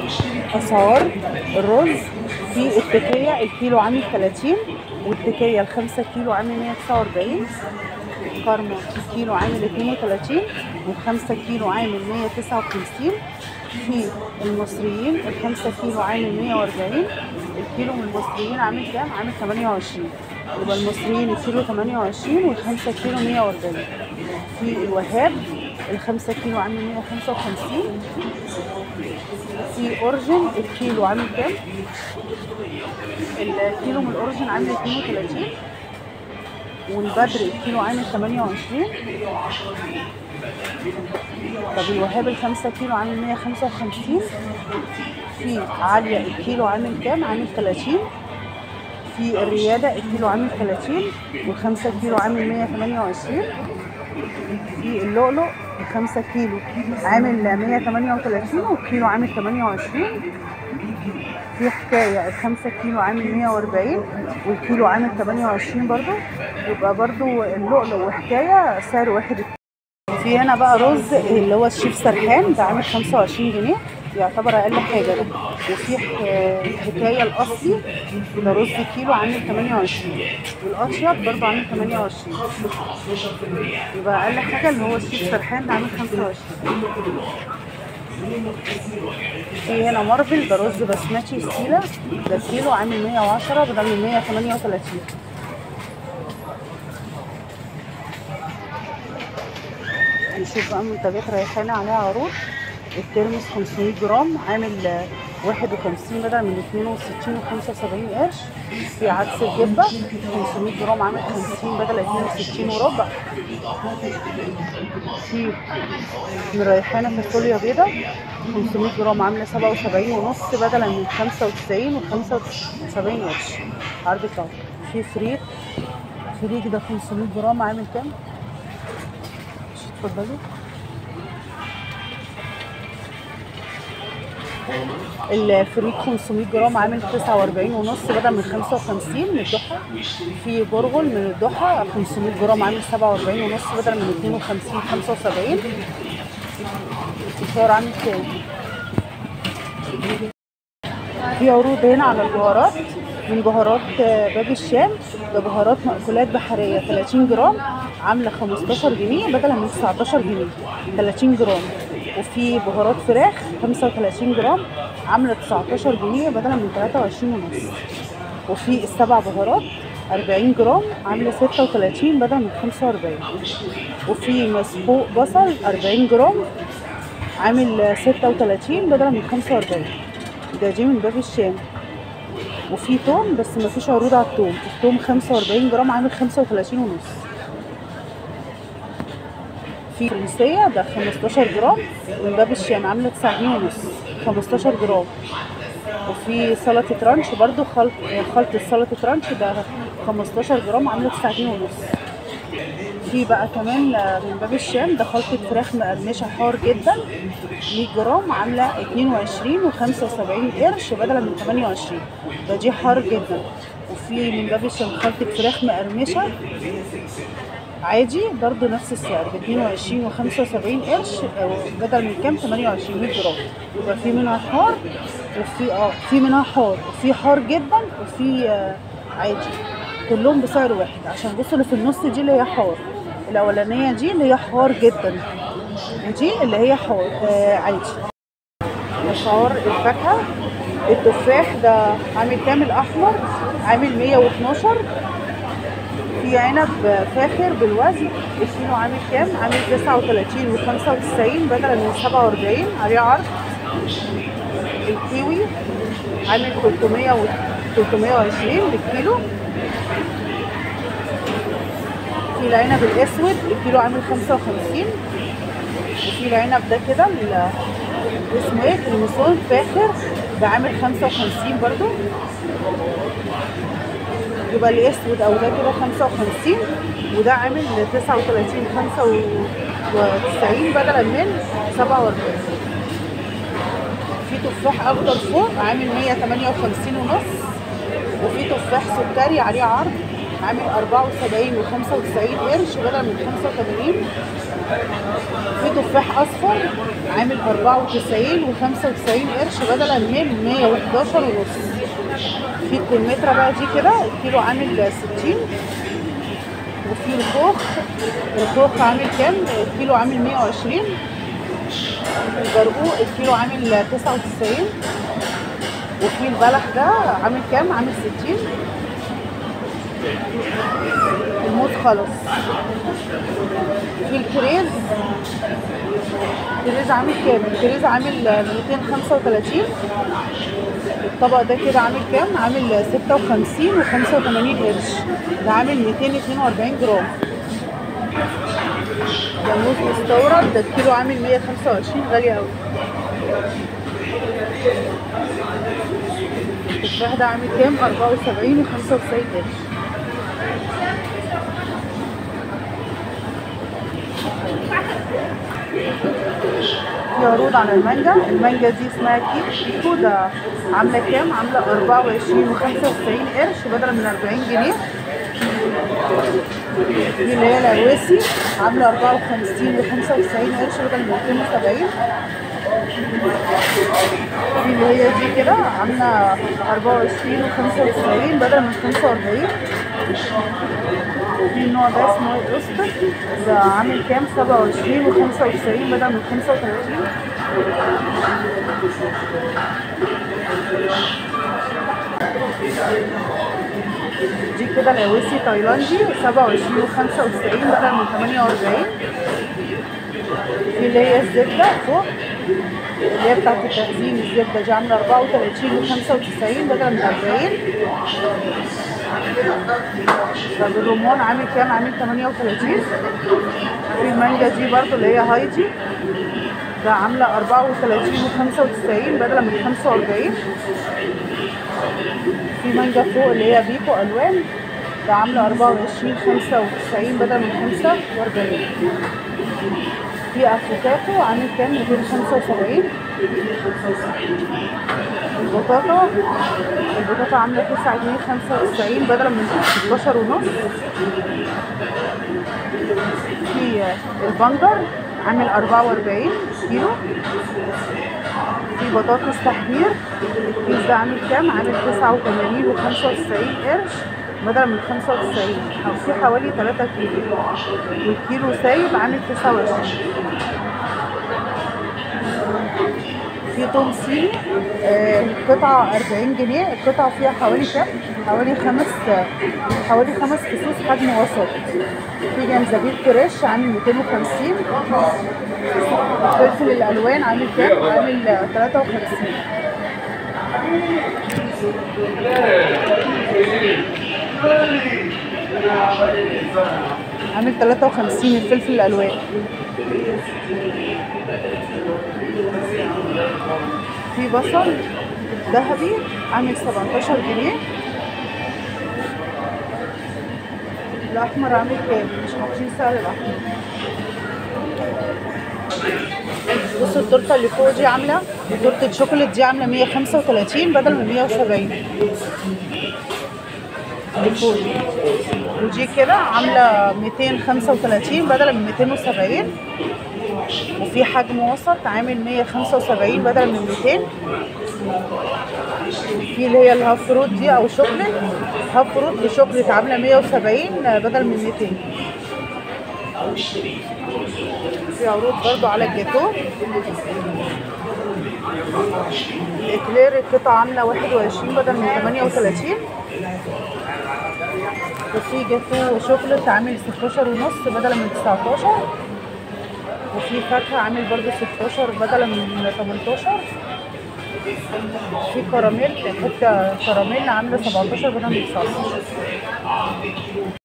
اسعار الرز في التكية الكيلو عامل 30 والتكية الخمسة كيلو عامل 149 كارما الكيلو عامل 32 والخمسة كيلو عامل 159 في المصريين الخمسة كيلو عامل 140 الكيلو من المصريين عامل كام؟ عامل 28 يبقى المصريين الكيلو 28 والخمسة كيلو 140 في الوهاب الخمسة كيلو عامل 155 في اورجن الكيلو عامل كام؟ الكيلو من الاورجن عامل 32 والبدر الكيلو عامل 28 طب الوهاب الخمسة كيلو عامل 155 في عالية الكيلو عامل كام؟ عامل 30 في الريادة الكيلو عامل 30 والخمسة كيلو عامل 128 في اللؤلؤ الخمسة كيلو عامل 138 والكيلو عامل 28 في حكاية الخمسة كيلو عامل 140 والكيلو عامل 28 برضو يبقى برضو اللؤلؤ وحكاية سعر واحد في هنا بقى رز اللي هو الشيف سرحان ده عامل 25 جنيه يعتبر اقل حاجه ده وفي ح- حكايه الاصلي ده رز كيلو عامل 28 والاشيب برضه عامل 28 يبقى اقل حاجه اللي هو الشيف سرحان ده عامل 25 في هنا مارفل ده رز بسمتي ستيلا ده كيلو عامل 110 بدل من 138 نشوف بقى منتجات ريحانة عليها عروض الترمس 500 جرام عامل آه، 51 بدل من 62 و 75 قرش في عدس الجبة 500 جرام عامل 50 بدل 62 وربع في من ريحانة فاصوليا بيضة 500 جرام عاملة 77 ونص بدلا من 95 و 75 قرش عرض طاقة في فريك فريك ده 500 جرام عامل كام؟ اتفضلي الفريك 500 جرام عامل 49 ونص بدل من 55 من الضحى في برغل من الضحى 500 جرام عامل 47 ونص بدل من 52 75 الفطار عامل كام؟ في عروض هنا على البهارات من بهارات آه، باب الشام ده بهارات مأكولات بحرية 30 جرام عاملة 15 جنيه بدلا من 19 جنيه 30 جرام وفي بهارات فراخ 35 جرام عاملة 19 جنيه بدلا من 23 ونص وفي السبع بهارات 40 جرام عاملة 36 بدلا من 45 وفي مسحوق بصل 40 جرام عامل 36 بدلا من 45 ده جه من باب الشام وفي توم بس ما فيش عروض على التوم التوم 45 جرام عامل 35 ونص في فرنسية ده 15 جرام من باب الشام عاملة 9 جنيه ونص 15 جرام وفي سلطة رانش برضو خلط خلطة سلطة رانش ده 15 جرام عاملة 9 جنيه ونص في بقى كمان آه، من باب الشام ده خلطة فراخ مقرمشة حار جدا 100 جرام عاملة 22 و75 قرش بدلا من 28 ده دي حار جدا وفي من باب الشام خلطة فراخ مقرمشة عادي برضو نفس السعر ب 22 و75 قرش آه، بدل من كام 28 100 جرام يبقى في منها حار وفي اه في منها حار وفي حار جدا وفي آه، عادي كلهم بسعر واحد عشان بصوا اللي في النص دي اللي هي حار الاولانيه دي اللي هي حار جدا ودي اللي هي حار آه عادي اسعار الفاكهه التفاح ده عامل كامل احمر عامل 112 في عنب فاخر بالوزن الكيلو عامل كام؟ عامل 39 و95 بدلا من 47 عليه عرض الكيوي عامل 300 و 320 بالكيلو في العنب الاسود الكيلو عامل 55 وفي العنب ده كده ال- اسمه ايه المصون فاخر ده عامل 55 برضو يبقى الاسود او ده كده 55 وده عامل 39 95 بدلا من 47 في تفاح اخضر فوق عامل 158 ونص وفي تفاح سكري عليه عرض عامل 74 و95 قرش بدل من 85 في تفاح اصفر عامل 94 و95 قرش بدلا من 111 ونص في الكمثرى بقى دي كده الكيلو عامل 60 وفي الخوخ الخوخ عامل كام الكيلو عامل 120 البرقوق الكيلو عامل 99 وفي البلح ده عامل كام عامل 60 الموز خلص في الكريز الكريز عامل كام الكريز عامل 235 الطبق ده كده عامل كام عامل 56 و85 قرش ده عامل 242 جرام ده موز مستورد ده الكيلو عامل 125 غالي قوي التفاح ده عامل كام 74 و95 قرش في عروض على المانجا المانجا دي اسمها كيك كيكو ده عامله كام عامله 24 و95 قرش بدلا من 40 جنيه دي اللي هي العواسي عامله 54 و95 قرش بدل من 270 دي اللي هي دي كده عامله 24 و95 بدل من 45 في النوع ده اسمه اوستر ده عامل كام 27 و95 بدل من 35 دي كده العويسي تايلاندي 27 و95 بدل من 48 في اللي هي الزبده فوق اللي هي بتاعت التخزين الزبده دي عامله 34 و95 بدل من 40 طب الرمان عامل كام؟ عامل 38 في المانجا دي برضو اللي هي هايدي ده عاملة 34 و95 بدلا من 45 في مانجا فوق اللي هي بيكو ألوان ده عاملة 24 95 بدلا من 45 في افوكاتو عامل كام 275 البطاطا البطاطا عامله 9 جنيه 95 بدلا من 16 ونص في البنجر عامل 44 كيلو في بطاطس تحمير الكيس ده عامل كام عامل 89 و95 قرش بدل من 95 او في حوالي 3 كيلو والكيلو سايب عامل 29 في توم صيني آه، القطعة 40 جنيه القطعة فيها حوالي كام؟ حوالي خمس حوالي خمس فصوص حجم وسط في جنزبيل فريش عامل 250 الفلفل الألوان عامل كام؟ عامل 53 عامل 53 الفلفل الألوان في بصل ذهبي عامل 17 جنيه الأحمر عامل كام؟ مش حاطين سعر الأحمر بصوا التورته اللي فوق دي عامله تورته شوكولات دي عامله 135 بدل من 170 اللي فوق دي ودي كده عامله 235 بدل من 270 وفي حجم وسط عامل 175 بدل من 200 في اللي هي الهاف فروت دي او شوكليت هاف فروت بشوكليت عامله 170 بدل من 200 في عروض برضو على الجاتو الاكلير القطعة عاملة 21 بدل من 38 وفي جاتو شوكولات عامل 16 ونص بدل من 19 وفي فاكهة عامل برضو 16 بدل من 18 في كراميل حتة كراميل عاملة 17 بدل من 19